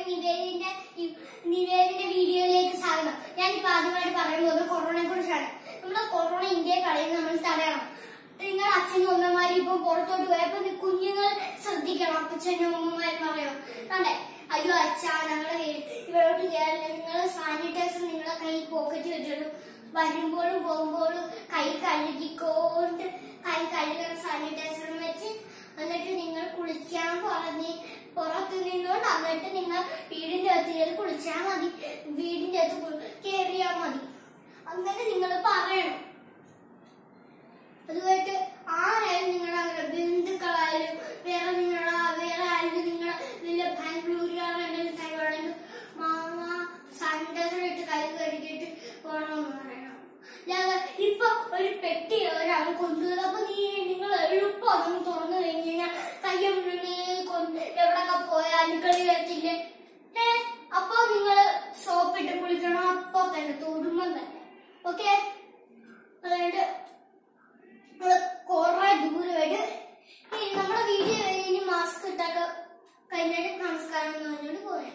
നിവേദിന്റെ ഈ- നിവേദിന്റെ വീഡിയോയിലേക്ക് സ്വാഗതം ഞാനിപ്പോ ആദ്യമായിട്ട് പറയാൻ പോകുന്നത് കൊറോണയെ കുറിച്ചാണ് നമ്മുടെ കൊറോണ ഇന്ത്യയെ കളയുന്നത് നമ്മൾ തടയണം നിങ്ങൾ അച്ഛനും അമ്മമാരും ഇപ്പൊ പുറത്തോട്ട് പോയപ്പോ നി- കുഞ്ഞുങ്ങൾ ശ്രദ്ധിക്കണം അപ്പച്ചനും അമ്മമാരും പറയണം അതെ അയ്യോ അച്ഛാ ഞങ്ങളുടെ വീട് ഇവിടോട്ട് കയറില്ല നിങ്ങൾ സാനിറ്റൈസർ നിങ്ങളെ കൈ പോക്കറ്റ് വെച്ചിടും വരുമ്പോഴും പോകുമ്പോഴും കൈ കഴുകിക്കൊണ്ട് കൈ കഴുകണം സാനിറ്റൈസർ വെച്ച് എന്നിട്ട് നിങ്ങൾ കുളിക്കാൻ പറഞ്ഞ് പുറത്ത് നിന്നോണ്ട് എന്നിട്ട് നിങ്ങൾ വീടിന്റെ അകത്ത് കയറി കുളിച്ചാൽ മതി വീടിന്റെ അകത്ത് കയറിയാൽ മതി അങ്ങനെ നിങ്ങൾ പറയണം അതുമായിട്ട് ആരായാലും നിങ്ങളുടെ അവരുടെ ബന്ധുക്കളായാലും വേറെ നിങ്ങളുടെ വേറെ ആയാലും നിങ്ങളുടെ വലിയ ബാംഗ്ലൂരുകാരാണെങ്കിലും തരുവാണെങ്കിലും മാമ സാനിറ്റൈസർ ഇട്ട് കൈ കഴുകിയിട്ട് പോകണമെന്ന് പറയണം അല്ലാതെ ഇപ്പൊ ഒരു പെട്ടി ഒരാൾ കൊണ്ടുവരും അപ്പൊ നീ നിങ്ങൾ എളുപ്പം അതൊന്ന് തുറന്നു കഴിഞ്ഞ് കഴിഞ്ഞാൽ കയ്യ മുഴുവൻ കൊണ്ട് എവിടൊക്കെ പോയാലും കളി വരത്തില്ലേ ഏ അപ്പൊ നിങ്ങൾ സോപ്പിട്ട് കുളിക്കണം അപ്പൊ തന്നെ തൊടുമ്പം തന്നെ ഓക്കെ അതുകൊണ്ട് നമ്മള് കൊറേ ദൂരമായിട്ട് ഇനി നമ്മുടെ വീഡിയോ കഴിഞ്ഞ് മാസ്ക് ഇട്ടൊക്കെ കഴിഞ്ഞിട്ട് നമസ്കാരം എന്ന് പറഞ്ഞോണ്ട് പോയാ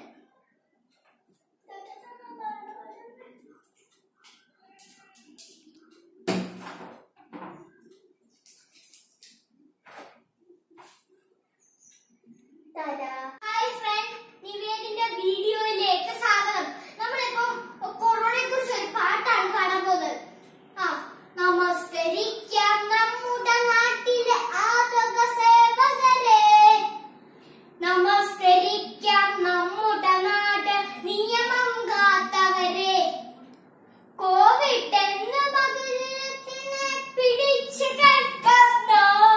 ഹായ് ഫ്രണ്ട് നിവേദിന്റെ വീഡിയോയിലേക്ക് സ്വാഗതം നമ്മളിപ്പം കൊറോണയെ കുറിച്ച് ഒരു പാട്ടാണ് പാടാൻ പോകുന്നത് ആ നമസ്കരിക്കാം നമ്മുടെ നാട്ടിലെ ആദക സേവകരെ നമസ്കരിക്കാം നമ്മുടെ നാട് നിയമം കാത്തവരെ കോവിഡ് എന്ന മകരത്തിനെ പിടിച്ചു കെട്ടുന്നു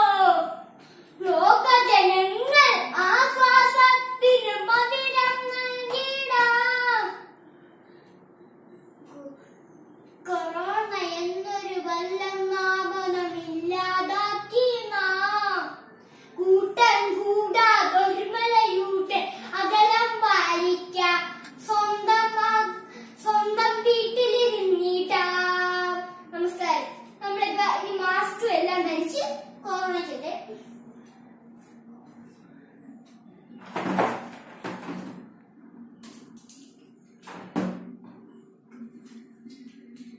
ലോകജനങ്ങൾ ആശ്വാസത്തിന് മധുരം നൽകിടാം കൊറോണ എന്നൊരു വല്ലനാമനമില്ലാതാക്കി നാം കൂട്ടം കൂടാ ഒരുമലയൂട്ട് അകലം പാലിക്കാം സ്വന്തം ആ- സ്വന്തം വീട്ടിലിരുന്നിട്ടാം നമസ്കാരം നമ്മളിപ്പോ ഈ മാസ്കും എല്ലാം ധരിച്ച് കൊറോണ ചെയ്തേ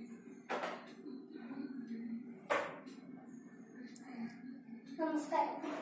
നമസ്കാരം